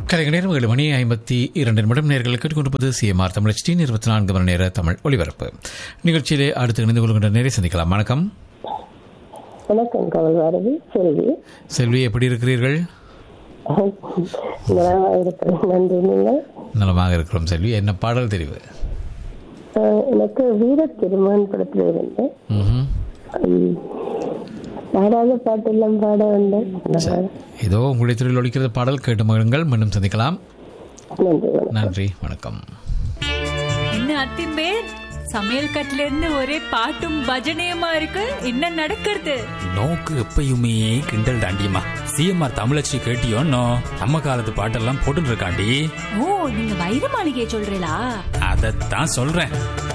கலைஞர் நேரம் ஏழு மணி ஐம்பத்தி இரண்டு நிமிடம் நேர்களுக்கு கேட்டுக்கொண்டிருப்பது சிஎம்ஆர் தமிழ் டி இருபத்தி நான்கு மணி நேர தமிழ் ஒலிபரப்பு நிகழ்ச்சியிலே அடுத்து இணைந்து கொள்கின்ற நேரை சந்திக்கலாம் வணக்கம் வணக்கம் கமல் பாரதி செல்வி செல்வி எப்படி இருக்கிறீர்கள் நலமாக இருக்கிறேன் நன்றி நீங்கள் நலமாக இருக்கிறோம் செல்வி என்ன பாடல் தெரிவு அஹ், எனக்கு வீர திருமகன் படத்தில் இருந்து ம்ஹும். உம், பாடாத பாட்டெல்லாம் பாட வந்தேன் அந்த பாடல். இதோ உங்களுடைய தொழில் ஒழிக்கிறது பாடல் கேட்டு மகிழுங்கள் மீண்டும் சந்திக்கலாம் நன்றி வணக்கம். நன்றி வணக்கம் என்ன அத்திம்பேர் சமையல் கட்டுல இருந்து ஒரே பாட்டும் பஜனையுமா இருக்கு என்ன நடக்கிறது நோக்கு எப்பயுமே கிண்டல் தாண்டியம்மா சிஎம்ஆர் தமிழச்சி கேட்டியோன்னோ நம்ம காலத்து பாட்டெல்லாம் போட்டுட்டு இருக்காண்டி ஓ நீங்க வைர மாளிகையை சொல்றீங்களா அதைத்தான் சொல்றேன்